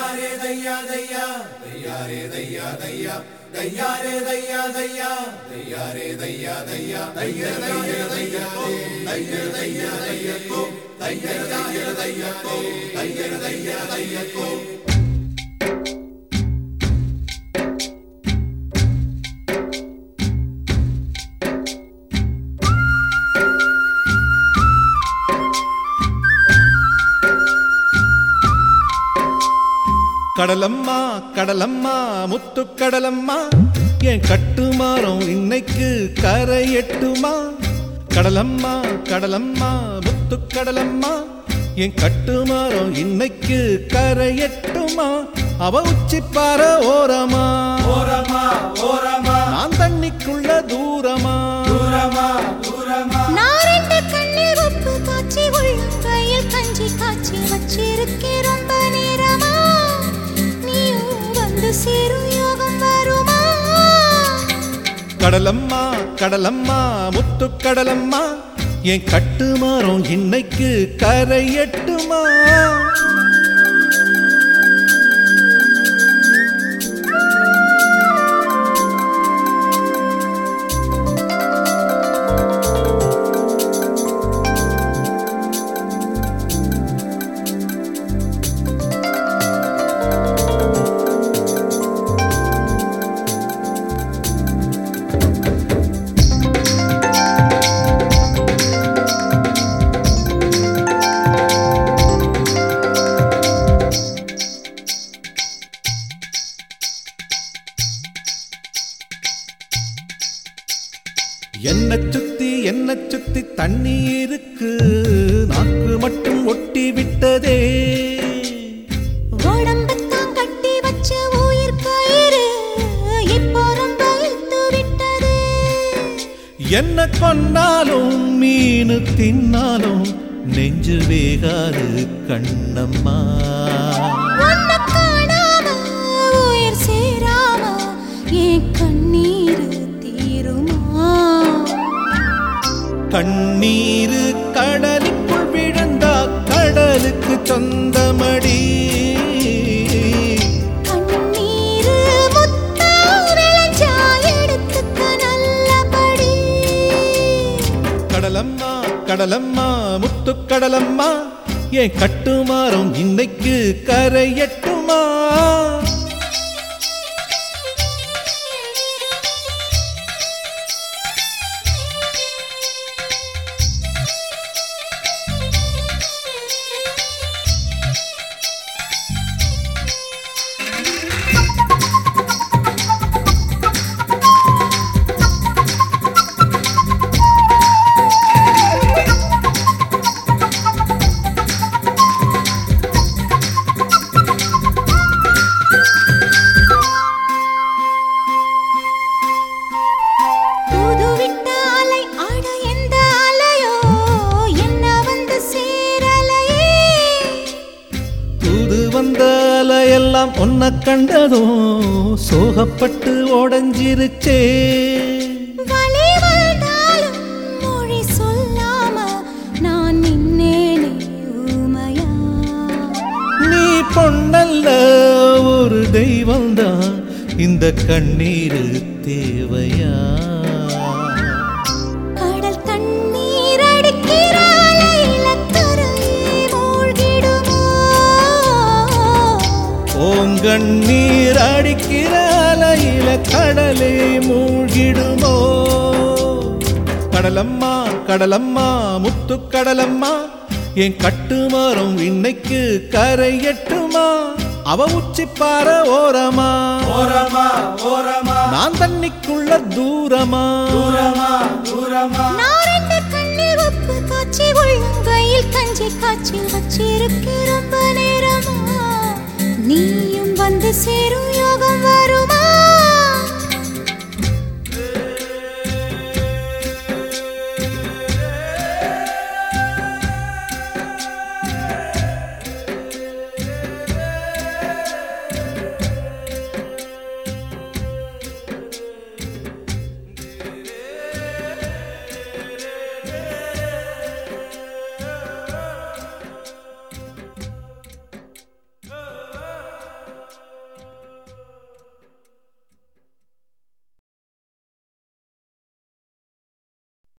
தையாரே தையா தையா தையாரே தையா தையா தையாரே தையா தையா தையாரே தையா தையா தைய தைய தைய தைய தைய தைய தைய தைய தைய தைய தைய தைய கடலம்மா கடலம்மா முத்து கடலம்மா என் கட்டுமாறம் இன்னைக்கு கரை எட்டுமா கடலம்மா கடலம்மா முத்து கடலம்மா என் கட்டுமாறம் இன்னைக்கு கரை எட்டுமா அவ உச்சி பாற ஓரமா ஓரமா ஓரமா நான் தண்ணிக்குள்ள தூரமா தூரமா தூரமா நான் ரெண்டு கண்ணீர் உப்பு காய்ச்சி உள்ளங்கையில் கஞ்சி காய்ச்சி வச்சிருக்கேன் ரொம்ப நேரமா நீயும் வந்து சேரும் யோகம் வருமா கடலம்மா கடலம்மா முத்து கடலம்மா என் கட்டுமாறம் இன்னைக்கு கரை எட்டுமா என்ன சுத்தி என்ன சுத்தி தண்ணி இருக்கு நாக்கு மட்டும் ஒட்டி விட்டதே உடம்புத்தான் கட்டி வச்ச உயிர் கயிறு இப்போ ரொம்ப இழுத்து விட்டது என்ன கொன்னாலும் மீன் தின்னாலும் நெஞ்சு வேகாது கண்ணம்மா உன்னை காணாம உயிர் சேராம என் கண்ணீர் தீருமா கண்ணீரு கடலுக்குள் விழுந்தா கடலுக்கு சொந்தமடி கண்ணீரு முத்தா விளைஞ்சா எடுத்துக்க நல்லபடி கடலம்மா கடலம்மா முத்து கடலம்மா என் கட்டுமாறும் இன்னைக்கு கரையட்டுமா தூதுவிட்ட அலை ஆட எந்த அலையோ என்ன வந்து சேரலையே தூது வந்த அலையெல்லாம் ஒன்ன கண்டதும் சோகப்பட்டு உடஞ்சிருச்சே வலி வந்தாலும் மொழி சொல்லாம நான் நின்னேனே ஊமையா நீ பொண்ணல்ல ஒரு தெய்வம்தான் இந்த கண்ணீரு தேவையா கடல் தண்ணீர் அடிக்கிற அலையில கரையே மூழ்கிடுமோ ஓங்கண்ணீர் அடிக்கிற அலையில கடலே மூழ்கிடுமோ கடலம்மா கடலம்மா முத்து கடலம்மா என் கட்டுமரம் இன்னைக்கு கரையட்டுமா அவ உச்சி பாற ஓரமா ஓரமா ஓரமா நான் தண்ணிக்குள்ள தூரமா தூரமா தூரமா நான் ரெண்டு கண்ணீர் உப்பு காய்ச்சி உள்ளங்கையில் கஞ்சி காய்ச்சி வச்சிருக்க ரொம்ப நேரமா நீயும் வந்து சேரும்